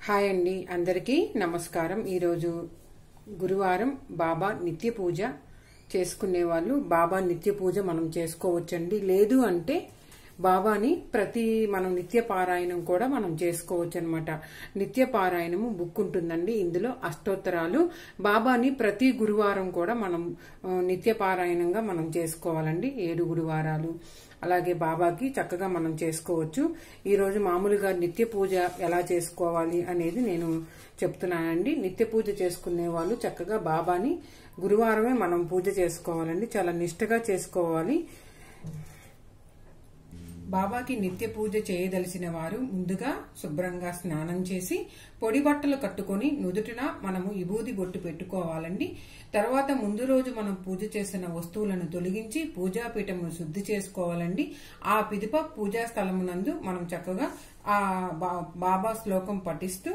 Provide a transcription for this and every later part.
hi అండి అందరికీ నమస్కారం ఈరోజు గురువారం బాబా నిత్య పూజ చేసుకునే వాళ్ళు బాబా నిత్య పూజ మనం చేసుకోవచ్చండి లేదు అంటే బాబాని ప్రతి మనం నిత్య పారాయణం కూడా మనం చేసుకోవచ్చు అనమాట నిత్య పారాయణము బుక్ ఉంటుందండి ఇందులో అష్టోత్తరాలు బాబాని ప్రతి గురువారం కూడా మనం ఆ, నిత్య పారాయణంగా మనం చేసుకోవాలండి ఏడు గురువారాలు అలాగే బాబాకి చక్కగా మనం చేసుకోవచ్చు ఈ రోజు మామూలుగా నిత్య పూజ ఎలా చేసుకోవాలి అనేది నేను చెప్తున్నానండి నిత్య పూజ చేసుకునే వాళ్ళు చక్కగా బాబాని గురువారమే మనం పూజ చేసుకోవాలండి చాలా నిష్టగా చేసుకోవాలి బాబాకి నిత్య పూజ చేయదలిసిన వారు ముందుగా శుభ్రంగా స్నానం చేసి పొడి బట్టలు కట్టుకొని నుదుటిన మనము విభూది బొట్టు పెట్టుకోవాలండి తర్వాత ముందు రోజు మనం పూజ చేసిన వస్తువులను తొలగించి పూజాపీఠమును శుద్ధి చేసుకోవాలండి ఆ పిదప పూజా స్థలమునందు మనం చక్కగా ఆ బా- బాబా శ్లోకం పఠిస్తూ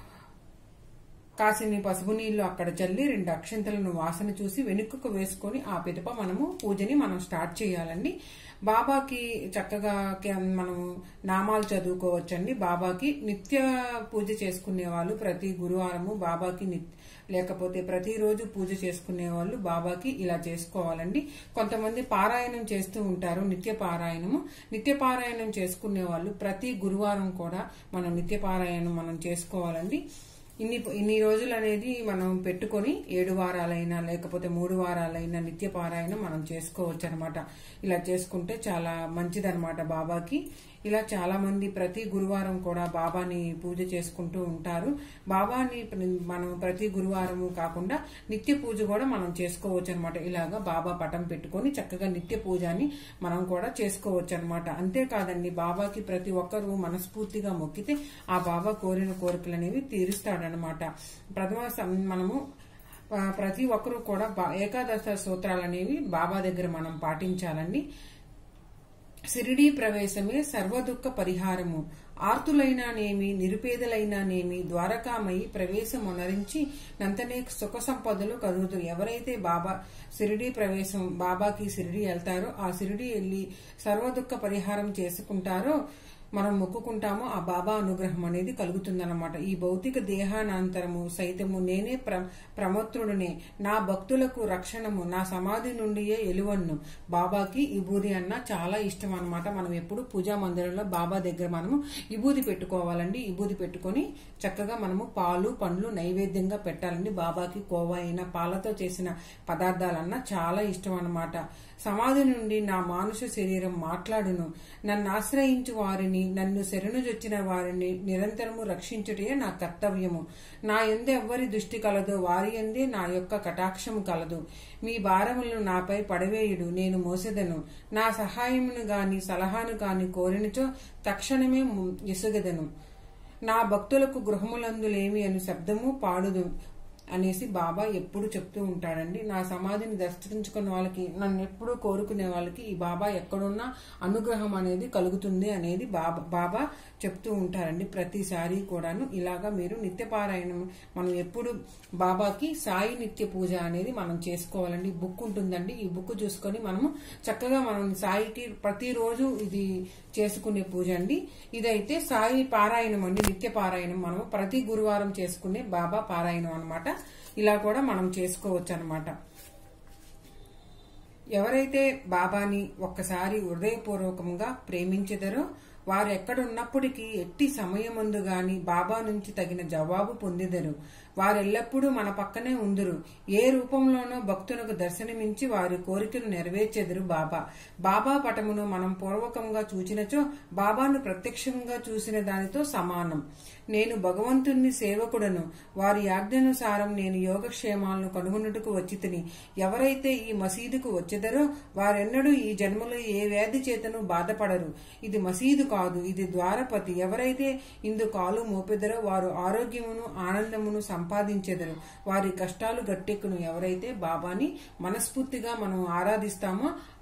కాసిని పసుపు నీళ్లు అక్కడ చల్లి రెండు అక్షంతలను వాసన చూసి వెనుకకు వేసుకొని ఆ పిదప మనము పూజని మనం స్టార్ట్ చేయాలండి బాబాకి చక్కగా కే- మనము నామాలు చదువుకోవచ్చండి బాబాకి నిత్య పూజ చేసుకునే వాళ్ళు ప్రతి గురువారము బాబాకి నిత్- లేకపోతే ప్రతిరోజు పూజ చేసుకునే వాళ్ళు బాబాకి ఇలా చేసుకోవాలండి కొంతమంది పారాయణం చేస్తూ ఉంటారు నిత్య పారాయణము నిత్య పారాయణం చేసుకునే వాళ్ళు ప్రతి గురువారం కూడా మనం నిత్య పారాయణం మనం చేసుకోవాలండి ఇన్ని ఇన్ని రోజులు అనేది మనం పెట్టుకొని ఏడు వారాలైనా లేకపోతే మూడు వారాలైనా నిత్య పారాయణం మనం చేసుకోవచ్చు అనమాట ఇలా చేసుకుంటే చాలా మంచిదన్నమాట బాబాకి ఇలా చాలా మంది ప్రతి గురువారం కూడా బాబాని పూజ చేసుకుంటూ ఉంటారు బాబాని మనం ప్రతి గురువారము కాకుండా నిత్య పూజ కూడా మనం చేసుకోవచ్చు అనమాట ఇలాగా బాబా పటం పెట్టుకొని చక్కగా నిత్య పూజని మనం కూడా చేసుకోవచ్చు అనమాట అంతేకాదండి బాబాకి ప్రతి ఒక్కరూ మనస్ఫూర్తిగా మొక్కితే ఆ బాబా కోరిన కోరికలు అనేవి తీరుస్తాడనమాట ప్రథమ సం- మనము ఆ, ప్రతి ఒక్కరూ కూడా బా- ఏకాదశ సూత్రాలు అనేవి బాబా దగ్గర మనం పాటించాలండి సిరిడీ ప్రవేశమే సర్వదుఃఖ పరిహారము ఆర్తులైనానేమి నిరుపేదలైనానేమి ద్వారకామయి ప్రవేశమునరించి నంతనే సుఖ సంపదలు కలుగుతూ ఎవరైతే బాబా సిరిడీ ప్రవేశం బాబాకి సిరిడి వెళ్తారో ఆ సిరిడి వెళ్ళి సర్వదుఃఖ పరిహారం చేసుకుంటారో మనం మొక్కుకుంటామో ఆ బాబా అనుగ్రహం అనేది కలుగుతుందన్నమాట ఈ భౌతిక దేహానంతరము సైతము నేనే ప్ర ప్రమత్రుడినే నా భక్తులకు రక్షణము నా సమాధి నుండియే ఎలువన్ను బాబాకి విభూది అన్న చాలా ఇష్టం అన్నమాట మనం ఎప్పుడు పూజా మందిరంలో బాబా దగ్గర మనము విభూది పెట్టుకోవాలండి విభూది పెట్టుకొని చక్కగా మనము పాలు పండ్లు నైవేద్యంగా పెట్టాలండి బాబాకి కోవా అయిన పాలతో చేసిన పదార్థాలన్నా చాలా ఇష్టం అన్నమాట సమాధి నుండి నా మానుష శరీరం మాట్లాడును నన్ను ఆశ్రయించు వారిని నన్ను శరణుజొచ్చిన వారిని నిరంతరము రక్షించుటే నా కర్తవ్యము నా ఎందు ఎవ్వరి దృష్టి కలదో వారి ఎందే నా యొక్క కటాక్షము కలదు మీ భారములను నాపై పడవేయుడు నేను మోసెదను నా సహాయమును గాని సలహాను గాని కోరినచో తక్షణమే ము- ఎసుగెదను నా భక్తులకు గృహములందులేమి అని శబ్దము పాడుదు అనేసి బాబా ఎప్పుడు చెప్తూ ఉంటాడండి నా సమాధిని దర్శించుకున్న వాళ్ళకి నన్ను ఎప్పుడూ కోరుకునే వాళ్ళకి ఈ బాబా ఎక్కడున్నా అనుగ్రహం అనేది కలుగుతుంది అనేది బాబా బాబా చెప్తూ ఉంటారండి ప్రతిసారి కూడాను ఇలాగా మీరు నిత్య పారాయణం మనం ఎప్పుడు బాబాకి సాయి నిత్య పూజ అనేది మనం చేసుకోవాలండి బుక్ ఉంటుందండి ఈ బుక్ చూసుకొని మనము చక్కగా మనం సాయికి ప్రతిరోజు ఇది చేసుకునే పూజ అండి ఇదైతే సాయి పారాయణం అండి నిత్య పారాయణం మనం ప్రతి గురువారం చేసుకునే బాబా పారాయణం అన్నమాట ఇలా కూడా మనం చేసుకోవచ్చు అనమాట ఎవరైతే బాబాని ఒక్కసారి హృదయపూర్వకంగా ప్రేమించెదరో వారు ఎక్కడున్నప్పటికీ ఎట్టి సమయమందు గాని బాబా నుంచి తగిన జవాబు పొందిదరు వారెల్లప్పుడూ మన పక్కనే ఉందురు ఏ రూపంలోనో భక్తులకు దర్శనమించి వారి కోరికను నెరవేర్చెదరు బాబా బాబా పటమును మనం పూర్వకంగా చూచినచో బాబాను ప్రత్యక్షంగా చూసిన దానితో సమానం నేను భగవంతుని సేవకుడను వారి ఆజ్ఞానుసారం నేను యోగక్షేమాలను కనుగొనుటకు వచ్చి తిని ఎవరైతే ఈ మసీదుకు వచ్చెదరో వారెన్నడూ ఈ జన్మలో ఏ వ్యాధి చేతను బాధపడరు ఇది మసీదు కాదు ఇది ద్వారపతి ఎవరైతే ఇందు కాలు మోపెదరో వారు ఆరోగ్యమును ఆనందమును సంపాదించెదరు వారి కష్టాలు గట్టెక్కును ఎవరైతే బాబాని మనస్ఫూర్తిగా మనం ఆరాధిస్తామో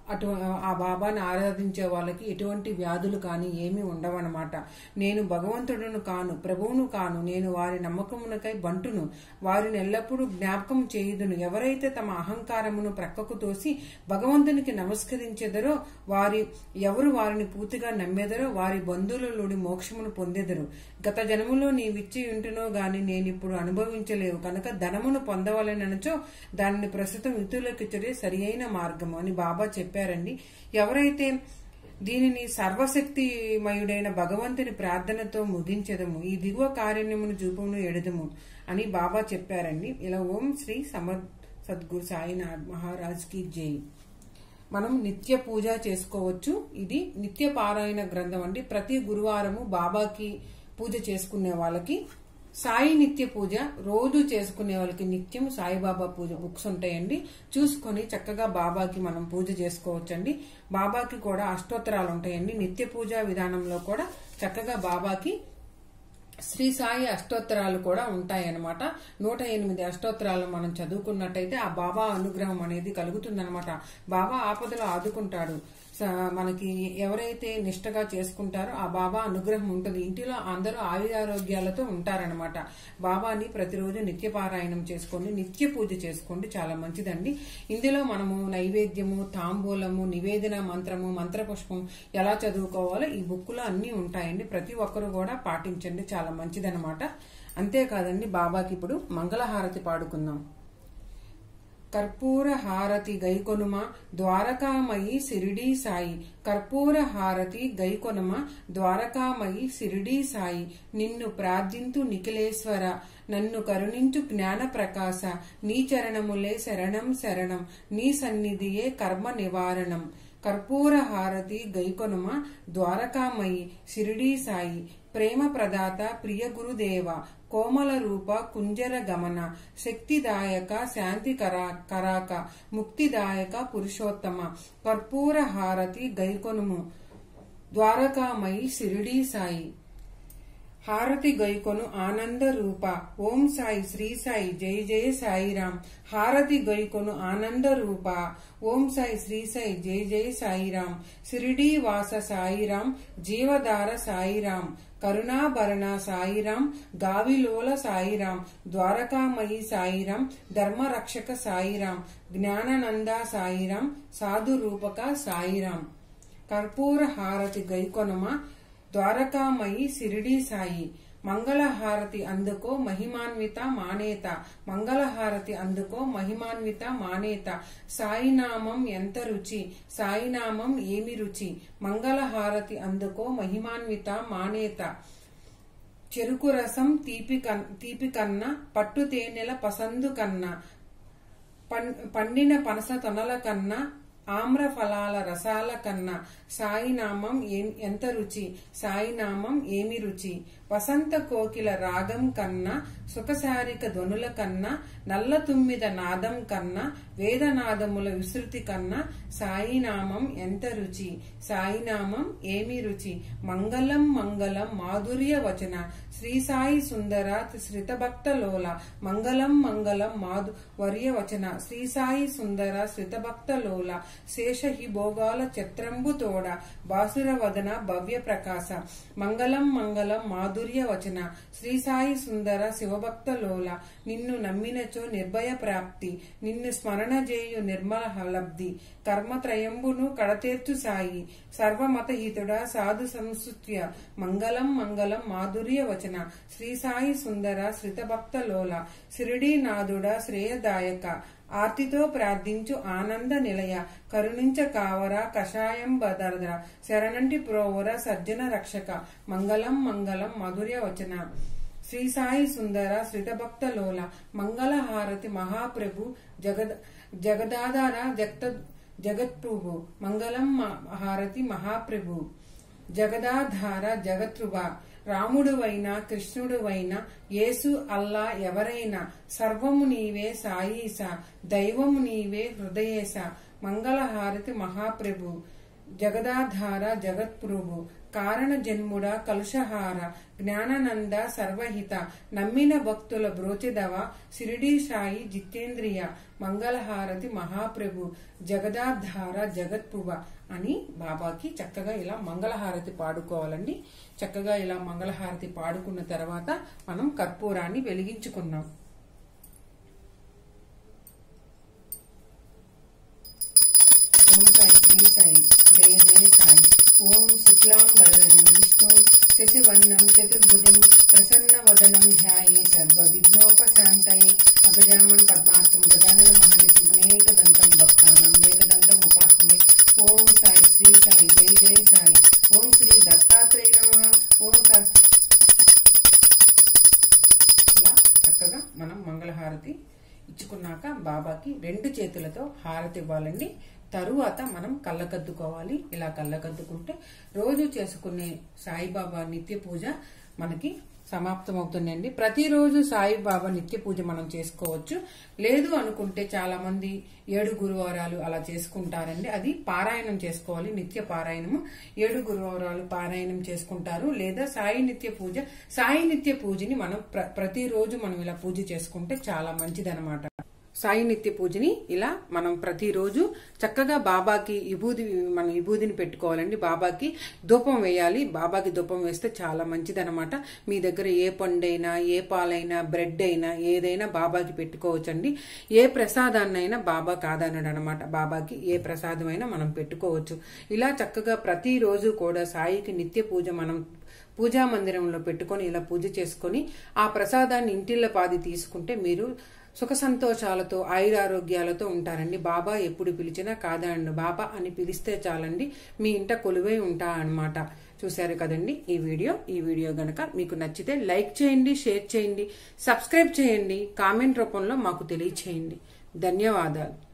అటు ఆ బాబాని ఆరాధించే వాళ్ళకి ఎటువంటి వ్యాధులు కానీ ఏమీ ఉండవన్నమాట నేను భగవంతుడును కాను ప్రభువును కాను నేను వారి నమ్మకమునకై బంటును వారిని ఎల్లప్పుడూ జ్ఞాపకం చేయుదును ఎవరైతే తమ అహంకారమును ప్రక్కకు తోసి భగవంతునికి నమస్కరించెదరో వారి ఎవరు వారిని పూర్తిగా నమ్మెదరో వారి బంధువులలోని మోక్షమును పొందెదరు గత జన్మలో నీవిచ్చి ఉంటునో గాని నేనిప్పుడు అనుభవించలేవు కనుక ధనమును పొందవలనచో దానిని ప్రస్తుతం ఇతరులకు ఇచ్చడే సరియైన మార్గము అని బాబా చెప్పారండి ఎవరైతే దీనిని సర్వశక్తిమయుడైన భగవంతుని ప్రార్థనతో ముగించెదము ఈ దిగువ కారుణ్యమును చూపును ఎడదము అని బాబా చెప్పారండి ఇలా ఓం శ్రీ సమర్ సద్గురు సాయినాథ్ మహారాజ్ కి జై మనం నిత్య పూజ చేసుకోవచ్చు ఇది నిత్య పారాయణ గ్రంథం అండి ప్రతి గురువారము బాబాకి పూజ చేసుకునే వాళ్ళకి సాయి నిత్య పూజ రోజు చేసుకునే వాళ్ళకి నిత్యం సాయిబాబా పూజ బుక్స్ ఉంటాయండి చూసుకొని చక్కగా బాబాకి మనం పూజ చేసుకోవచ్చండి బాబాకి కూడా అష్టోత్తరాలు ఉంటాయండి నిత్య పూజా విధానంలో కూడా చక్కగా బాబాకి శ్రీ సాయి అష్టోత్తరాలు కూడా ఉంటాయన్నమాట నూట ఎనిమిది అష్టోత్తరాలు మనం చదువుకున్నట్టయితే ఆ బాబా అనుగ్రహం అనేది కలుగుతుందన్నమాట బాబా ఆపదలో ఆదుకుంటాడు స- మనకి ఎవరైతే నిష్టగా చేసుకుంటారో ఆ బాబా అనుగ్రహం ఉంటుంది ఇంటిలో అందరూ ఆయురారోగ్యాలతో ఉంటారనమాట బాబాని ప్రతిరోజు నిత్య పారాయణం చేసుకోండి నిత్య పూజ చేసుకోండి చాలా మంచిదండి ఇందులో మనము నైవేద్యము తాంబూలము నివేదన మంత్రము మంత్రపుష్పం ఎలా చదువుకోవాలో ఈ బుక్లో అన్నీ ఉంటాయండి ప్రతి ఒక్కరు కూడా పాటించండి చాలా మంచిదన్నమాట అంతేకాదండి బాబాకి ఇప్పుడు మంగళహారతి పాడుకుందాం కర్పూర హారతి గైకొనుమ ద్వారకామయి సిరిడి సాయి కర్పూర హారతి గైకొనుమ ద్వారకామయి సిరిడి సాయి నిన్ను ప్రార్థింతు నిఖిలేశ్వర నన్ను కరుణించు జ్ఞాన ప్రకాశ నీ చరణములే శరణం శరణం నీ సన్నిధియే కర్మ నివారణం కర్పూర హారతి గైకొనుమ ద్వారకామయి షిరిడీ సాయి ప్రేమ ప్రదాత ప్రియ గురుదేవ కోమల రూప కుంజర గమన శక్తిదాయక శాంతి కరా కరాక ముక్తిదాయక పురుషోత్తమ కర్పూర హారతి గైకొనుము ద్వారకామయి షిరిడీ సాయి హారతి గైకొను ఆనంద రూప ఓం సాయి శ్రీ సాయి జయ జయ సాయిరాం హారతి గైకొను ఆనంద రూప ఓం సాయి శ్రీ సాయి జయ జయ సాయిరాం సిరిడి వాస సాయిరాం జీవధార సాయిరాం కరుణాభరణ సాయిరాం గావిలోల సాయిరాం ద్వారకామయి సాయిరాం ధర్మరక్షక సాయిరాం జ్ఞాననంద సాయిరాం సాధు రూపక సాయిరాం కర్పూర హారతి గైకొనమ ద్వారకామయి సిరిడి సాయి మంగళహారతి అందుకో మహిమాన్విత మానేత మంగళహారతి అందుకో మహిమాన్విత మానేత సాయినామం ఎంత రుచి సాయినామం ఏమి రుచి మంగళహారతి అందుకో మహిమాన్విత మానేత చెరుకు రసం తీపి కన్- తీపి కన్నా పట్టు తేనెల పసందు కన్నా పం- పండిన పనస తొనల కన్నా ఆమ్ర ఫలాల రసాల కన్నా సాయినామం ఏం- ఎంత రుచి సాయినామం ఏమి రుచి వసంత కోకిల రాగం కన్నా సుఖశారిక ధ్వనుల కన్నా నల్ల తుమ్మిద నాదం కన్నా వేదనాదముల విస్తృతి కన్నా సాయినామం ఎంత రుచి సాయినామం ఏమి రుచి మంగళం మంగళం మాధుర్య వచన శ్రీ సాయి సుందర శ్రితభక్త లోల మంగళం మంగళం మాధు వర్య వచన శ్రీ సాయి సుందర శ్రితభక్త లోల శేషహి భోగాల చిత్రంబు తోడ బాసుర వదన భవ్య ప్రకాశ మంగళం మంగళం మాధుర్య వచన శ్రీ సాయి సుందర శివభక్త లోల నిన్ను నమ్మినచో నిర్భయ ప్రాప్తి నిన్ను స్మరణ చేయు నిర్మల లబ్ధి కర్మత్రయంబును కడతేర్చు సాయి సర్వమతహితుడ సాధు సంస్కృత్య మంగళం మంగళం మాధుర్య వచన శ్రీ సాయి సుందర శ్రితభక్త లోల శిరిడీ నాథుడ శ్రేయదాయక ఆర్తితో ప్రార్థించు ఆనంద నిలయ కరుణించ కావర కషాయం బదరద శరణంటి ప్రోవర సజ్జన రక్షక మంగళం మంగళం మధుర్య వచన శ్రీ సాయి సుందర శ్రితభక్త లోల మంగళహారతి మహాప్రభు జగద్ జగదాధార జగత జగత్ప్రభు మంగళం మ- హారతి మహాప్రభు జగదాధార జగత్రువ రాముడువైనా కృష్ణుడువైనా యేసు అల్లా ఎవరైనా సర్వము నీవే సాయీస దైవము నీవే హృదయేశ మంగళహారతి మహాప్రభు జగదాధార జగత్ప్రభు కారణ జన్ముడ కలుషహార జ్ఞానానంద సర్వహిత నమ్మిన భక్తుల బ్రోచెదవ సిరిడి సాయి జితేంద్రియ మంగళహారతి మహాప్రభు జగదాధార జగత్పువ అని బాబాకి చక్కగా ఇలా మంగళహారతి పాడుకోవాలండి చక్కగా ఇలా మంగళహారతి పాడుకున్న తర్వాత మనం కర్పూరాన్ని వెలిగించుకున్నాం ఓం సాయి శ్రీ సాయి జయ జయ సాయి ఓం శుక్లాం వరదనం విష్ణు శశివర్ణం చతుర్భుజం ప్రసన్న వదనం ధ్యాయే సర్వ విఘ్నోపశాంతయే అగజామన్ పద్మార్కం గజానన మహానిశం అనేకదంతం భక్తానం ఏకదంతం ఉపాసమే ఓం సాయి శ్రీ సాయి జయ జయ సాయి ఓం శ్రీ దత్తాత్రేయ నమ ఓం సాయి ఇలా చక్కగా మనం మంగళహారతి ఇచ్చుకున్నాక బాబాకి రెండు చేతులతో హారతి ఇవ్వాలండి తరువాత మనం కళ్ళకద్దుకోవాలి ఇలా కళ్ళకద్దుకుంటే రోజు చేసుకునే సాయిబాబా నిత్య పూజ మనకి సమాప్తం అవుతుందండి ప్రతిరోజు సాయిబాబా నిత్య పూజ మనం చేసుకోవచ్చు లేదు అనుకుంటే చాలా మంది ఏడు గురువారాలు అలా చేసుకుంటారండి అది పారాయణం చేసుకోవాలి నిత్య పారాయణము ఏడు గురువారాలు పారాయణం చేసుకుంటారు లేదా సాయి నిత్య పూజ సాయి నిత్య పూజని మనం ప్ర ప్రతిరోజు మనం ఇలా పూజ చేసుకుంటే చాలా మంచిదనమాట సాయి నిత్య పూజని ఇలా మనం ప్రతిరోజు చక్కగా బాబాకి విభూది మనం విభూదిని పెట్టుకోవాలండి బాబాకి ధూపం వేయాలి బాబాకి ధూపం వేస్తే చాలా మంచిదనమాట మీ దగ్గర ఏ పండైనా ఏ పాలైనా బ్రెడ్ అయినా ఏదైనా బాబాకి పెట్టుకోవచ్చండి ఏ ప్రసాదాన్నైనా బాబా కాదన్నాడు అనమాట బాబాకి ఏ ప్రసాదమైనా మనం పెట్టుకోవచ్చు ఇలా చక్కగా ప్రతిరోజు కూడా సాయికి నిత్య పూజ మనం పూజా మందిరంలో పెట్టుకొని ఇలా పూజ చేసుకొని ఆ ప్రసాదాన్ని ఇంటిళ్ళ పాది తీసుకుంటే మీరు సుఖ సంతోషాలతో ఆయురారోగ్యాలతో ఉంటారండి బాబా ఎప్పుడు పిలిచినా కాదండి బాబా అని పిలిస్తే చాలండి మీ ఇంట కొలువై ఉంటా అనమాట చూశారు కదండి ఈ వీడియో ఈ వీడియో గనక మీకు నచ్చితే లైక్ చేయండి షేర్ చేయండి సబ్స్క్రైబ్ చేయండి కామెంట్ రూపంలో మాకు తెలియచేయండి ధన్యవాదాలు